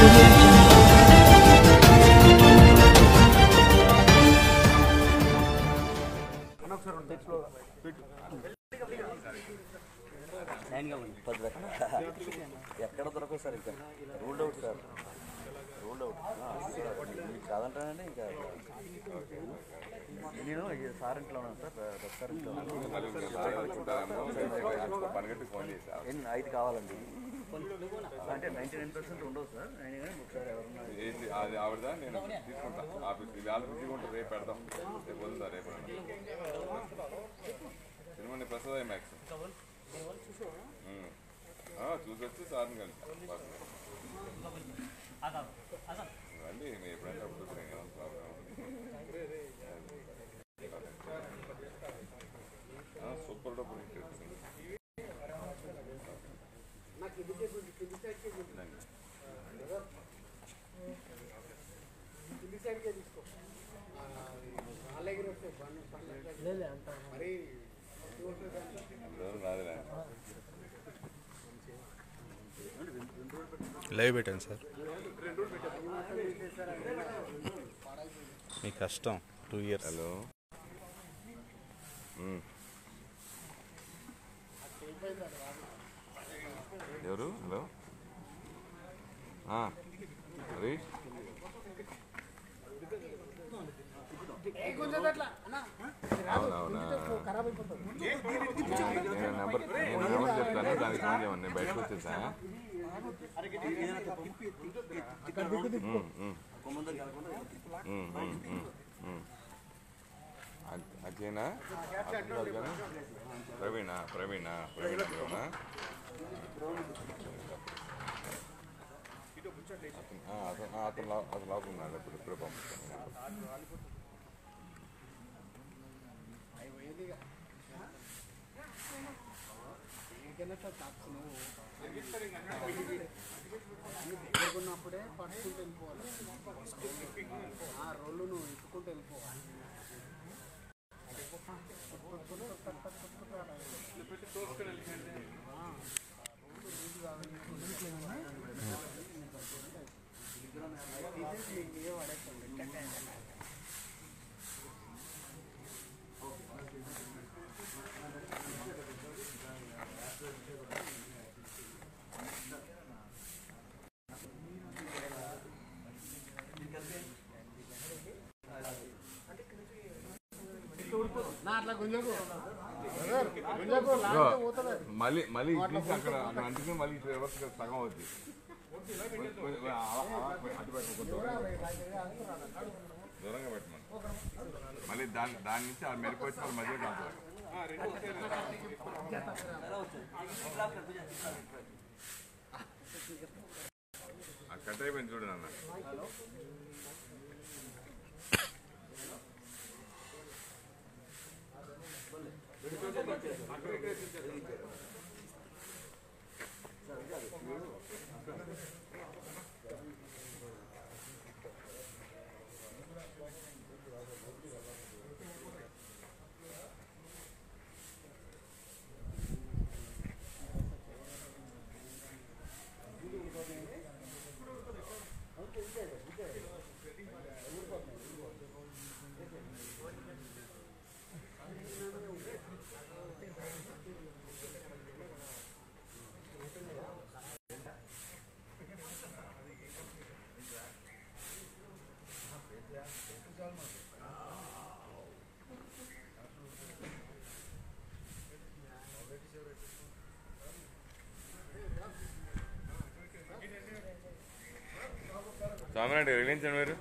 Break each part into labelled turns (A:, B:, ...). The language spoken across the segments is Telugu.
A: audio jungle.
B: ఎక్కడ దొరకదు సార్ ఇంకా ruled out sir ruled out మీకు కాదంటానండి ఇంకా నేను ఈ సార్ ఇంట్లో ఉన్నాను సార్ రెస్టారెంట్లో
C: పనిగట్టి ఫోన్ చేసా
B: ఎన్ని ఐదు కావాలండి అంటే నైంటీ నైన్ పర్సెంట్ ఉండవు సార్ అయినా కానీ ఒకసారి ఎవరన్నా
C: ఏంటి అది ఆవిడదా నేను తీసుకుంటా ఆఫీస్ ఇది ఆలు బిజీగా ఉంటుంది రేపు పెడదాం రేపు వస్తుందా రేపు సినిమా ప్రసాద్ మ్యాక్స్ చూసొచ్చి సార్ని కలిసి రండి నేను ఎప్పుడైనా అప్పుడు వస్తున్నాను, ఏం ప్రాబ్లం ఆ, సూపర్ డబ్బులు ఇచ్చేస్తుంది రోజు నాదిలే
D: లైవ్ పెట్టాను సార్ మీ కష్టం టూ ఇయర్స్
C: హలో మ్మ్. ఎవరు హలో ఆ, హరీష్ అవునవునా నేను నెంబర్ నేను నెంబర్ చెప్తాను దానికి ఫోన్ చేయమని నేను బయటకు వచ్చేసా మ్మ్, మ్మ్. మ్మ్, మ్మ్, మ్మ్, మ్మ్. అ- అజయనా అర్థం కాదు కానీ ప్రవీణ ప్రవీణ ప్రవీణ బ్రోనా అతను ఆ, అతను ఆ, అతను లో- అతను లోపల ఉన్నాడు ఇప్పుడు ఇప్పుడే పంపిస్తాను
E: ఉన్నప్పుడే పట్టుకుంటూ వెళ్ళిపోవాలి ఆ రోళ్ళు నువ్వు ఇట్టుకుంటూ వెళ్ళిపోవాలి తీసేసి నీకు ఏ పడేస్తుంది నా అట్లా గుంజకు బ్రదర్, గుంజకు లాగితే పోతుంది అది.
C: మళ్ళీ మళ్ళీ ఇటు నుంచి అక్కడ అక్కడ అంటుకుని మళ్ళీ ఇటు రివర్స్ సగం అవుద్ది కొంచెం- కొంచెం అలా- అలా అటు పెట్టు కొంచెం దూరంగా పెట్టమని మళ్ళీ దాని దాని నుంచి ఆ మెరుపు వచ్చి వాళ్ళ మధ్య కాదు ఆ కట్ అయిపోయింది చూడు నాన్న స్వామినాయుడు వెలిగించండి మీరు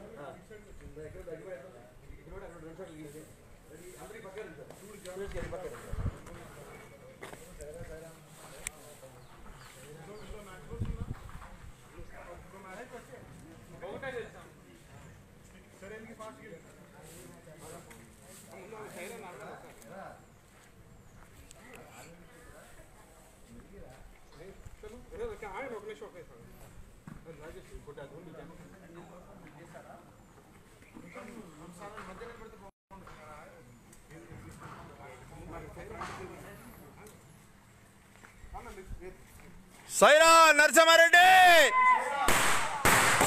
D: సైరా నరసింహారెడ్డి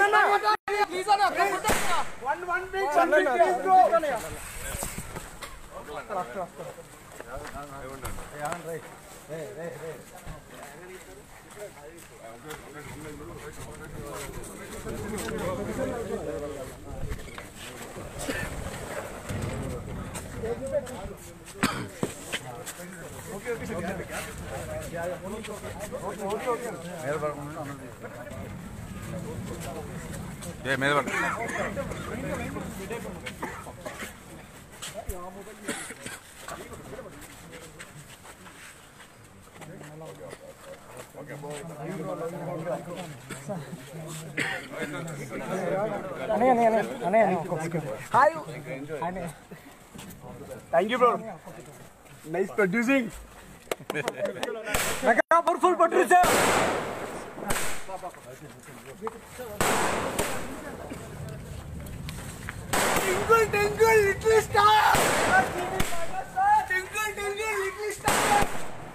C: ఏ మీద పడు.
F: Thank you bro nice producing mega powerful producer Twinkle, twinkle, little star. Twinkle, twinkle, little star.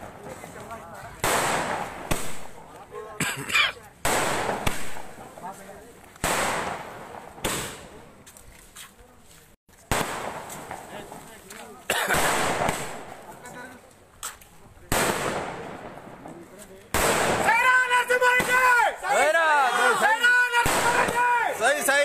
F: Saira Narasimhareddy! Saira Narasimhareddy!
D: సై సై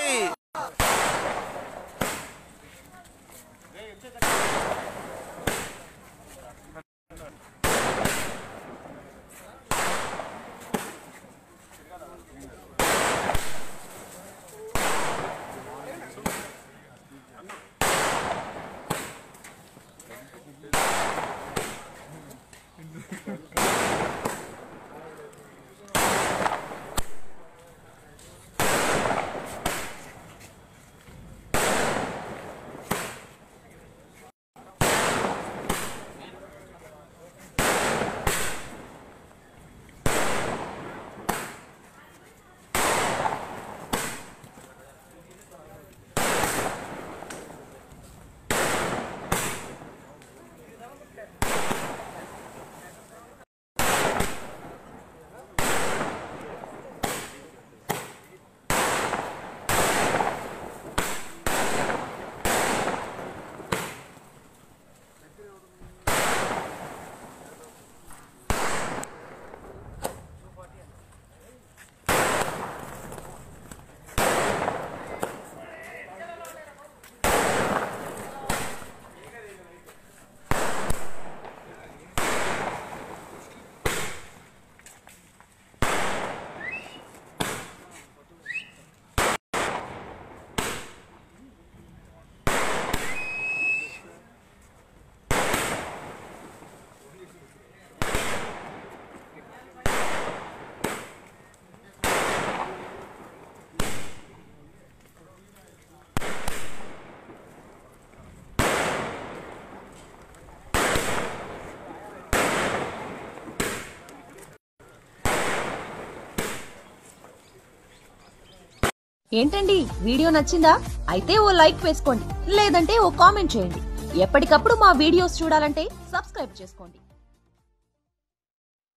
A: ఏంటండి వీడియో నచ్చిందా అయితే ఓ లైక్ వేసుకోండి లేదంటే ఓ కామెంట్ చేయండి ఎప్పటికప్పుడు మా వీడియోస్ చూడాలంటే సబ్స్క్రైబ్ చేసుకోండి